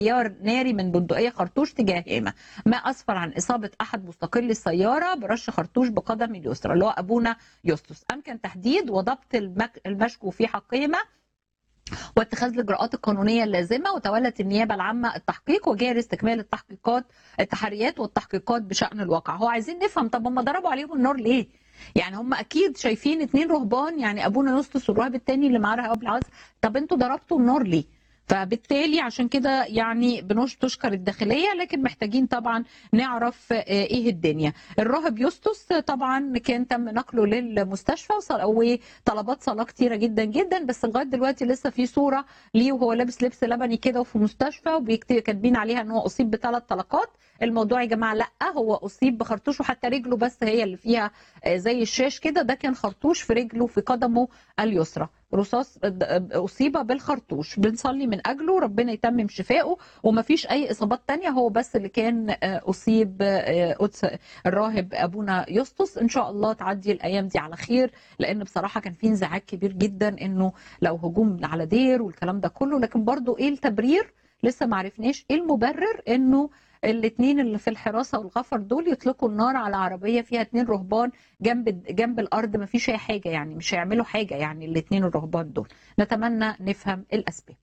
انفجار ناري من بندقية خرطوش تجاه هامة ما أسفر عن إصابة أحد مستقل السيارة برش خرطوش بقدم اليسرى اللي هو أبونا يوستوس أمكن تحديد وضبط المك... المشكو في حقهما واتخاذ الاجراءات القانونيه اللازمه وتولت النيابه العامه التحقيق وجاري استكمال التحقيقات التحريات والتحقيقات بشان الواقع هو عايزين نفهم طب هم ضربوا عليهم النار ليه يعني هم اكيد شايفين اتنين رهبان يعني ابونا يوستس والراهب التاني اللي معاه رهاب العز طب انتوا ضربتوا النار ليه فبالتالي عشان كده يعني بنش تشكر الداخليه لكن محتاجين طبعا نعرف ايه الدنيا الراهب يوستوس طبعا كان تم نقله للمستشفى وطلبات صلاه كتيره جدا جدا بس لغايه دلوقتي لسه في صوره ليه وهو لابس لبس لبني كده وفي مستشفى وكاتبين عليها ان هو اصيب بثلاث طلقات الموضوع يا جماعه لا هو اصيب بخرطوش وحتى رجله بس هي اللي فيها زي الشاش كده ده كان خرطوش في رجله في قدمه اليسرى رصاص اصيب بالخرطوش بنصلي من اجله ربنا يتمم شفائه ومفيش اي اصابات تانية هو بس اللي كان اصيب الراهب ابونا يسطس ان شاء الله تعدي الايام دي على خير لان بصراحه كان في انزعاج كبير جدا انه لو هجوم على دير والكلام ده كله لكن برضو ايه التبرير لسه ما عرفناش ايه المبرر انه الاثنين اللي في الحراسه والغفر دول يطلقوا النار على عربيه فيها اثنين رهبان جنب جنب الارض ما فيش اي حاجه يعني مش هيعملوا حاجه يعني الاثنين الرهبان دول نتمنى نفهم الاسباب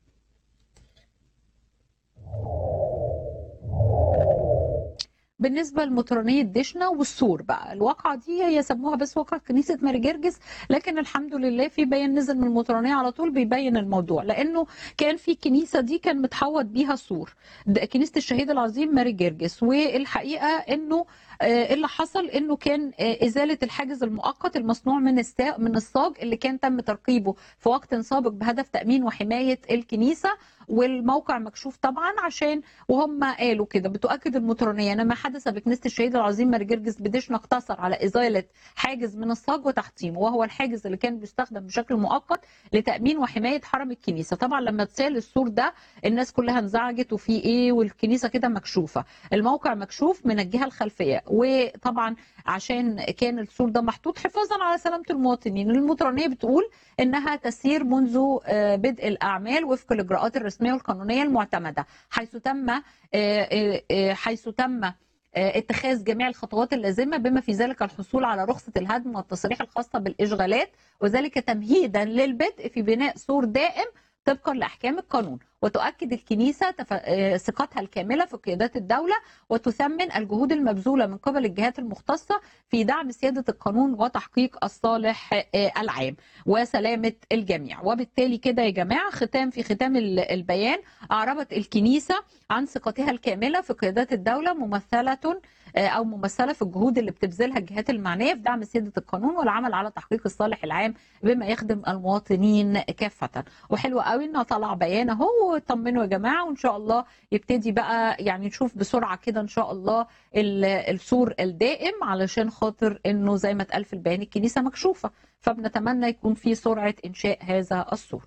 بالنسبه لمطرانيه دشنا والسور بقى الواقعه دي هي سموها بس واقعه كنيسه ماري جرجس لكن الحمد لله في بيان نزل من المطرانيه على طول بيبين الموضوع لانه كان في كنيسه دي كان متحوط بيها سور كنيسه الشهيد العظيم ماري جرجس والحقيقه انه اللي حصل انه كان ازاله الحاجز المؤقت المصنوع من من الصاج اللي كان تم تركيبه في وقت سابق بهدف تامين وحمايه الكنيسه والموقع مكشوف طبعا عشان وهم قالوا كده بتؤكد المطرانيه ان ما حدث بكنيسه الشهيد العظيم مرجرجس بدشنا اقتصر على ازاله حاجز من الصاج وتحطيمه وهو الحاجز اللي كان بيستخدم بشكل مؤقت لتامين وحمايه حرم الكنيسه طبعا لما اتسال السور ده الناس كلها انزعجت وفي ايه والكنيسه كده مكشوفه الموقع مكشوف من الجهه الخلفيه وطبعا عشان كان السور ده محطوط حفاظا على سلامه المواطنين المطرانيه بتقول انها تسير منذ بدء الاعمال وفق الاجراءات الرسميه والقانونيه المعتمده حيث تم حيث تم اتخاذ جميع الخطوات اللازمه بما في ذلك الحصول على رخصه الهدم والتصريح الخاصه بالاشغالات وذلك تمهيدا للبدء في بناء سور دائم طبقا لاحكام القانون وتؤكد الكنيسه تف... ثقتها الكامله في قيادات الدوله وتثمن الجهود المبذوله من قبل الجهات المختصه في دعم سياده القانون وتحقيق الصالح العام وسلامه الجميع وبالتالي كده يا جماعه ختام في ختام البيان اعربت الكنيسه عن ثقتها الكامله في قيادات الدوله ممثله او ممثله في الجهود اللي بتبذلها الجهات المعنيه في دعم سياده القانون والعمل على تحقيق الصالح العام بما يخدم المواطنين كافه وحلو قوي انه طلع بيان اهو طمنوا يا جماعه وان شاء الله يبتدي بقى يعني نشوف بسرعه كده ان شاء الله السور الدائم علشان خاطر انه زي ما اتقال في البيان الكنيسه مكشوفه فبنتمنى يكون في سرعه انشاء هذا السور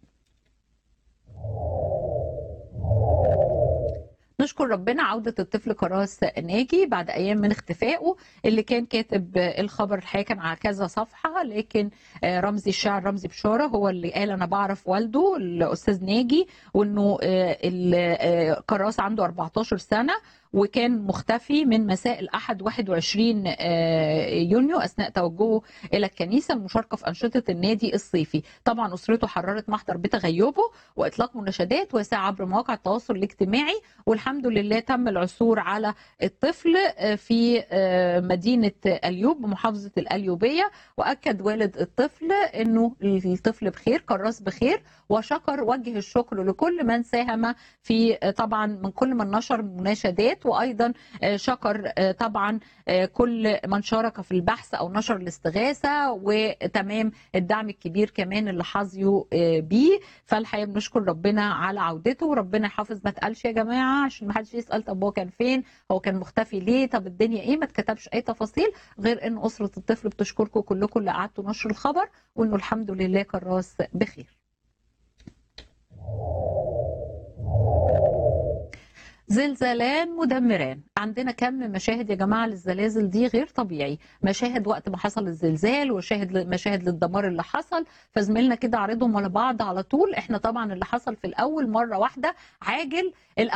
نشكر ربنا عودة الطفل كراس ناجي بعد أيام من اختفائه اللي كان كاتب الخبر الحقيقة كان على كذا صفحة لكن رمزي الشاعر رمزي بشارة هو اللي قال أنا بعرف والده الأستاذ ناجي وإنه كراس عنده 14 سنة وكان مختفي من مساء الأحد 21 يونيو أثناء توجهه إلى الكنيسة المشاركة في أنشطة النادي الصيفي طبعا أسرته حررت محضر بتغيبه وإطلاق مناشدات واسعة عبر مواقع التواصل الاجتماعي والحمد لله تم العثور على الطفل في مدينة اليوب بمحافظة الأليوبية وأكد والد الطفل أنه الطفل بخير كراس بخير وشكر وجه الشكر لكل من ساهم في طبعا من كل من نشر مناشدات وايضا شكر طبعا كل من شارك في البحث او نشر الاستغاثه وتمام الدعم الكبير كمان اللي حظيوا بيه فالحقيقه بنشكر ربنا على عودته وربنا يحافظ ما تقالش يا جماعه عشان ما حدش يسال طب هو كان فين هو كان مختفي ليه طب الدنيا ايه ما اتكتبش اي تفاصيل غير ان اسره الطفل بتشكركم كلكم اللي قعدتوا نشر الخبر وانه الحمد لله كراس بخير زلزالان مدمران عندنا كم مشاهد يا جماعه للزلازل دي غير طبيعي مشاهد وقت ما حصل الزلزال وشاهد مشاهد للدمار اللي حصل فزميلنا كده عرضهم على بعض على طول احنا طبعا اللي حصل في الاول مره واحده عاجل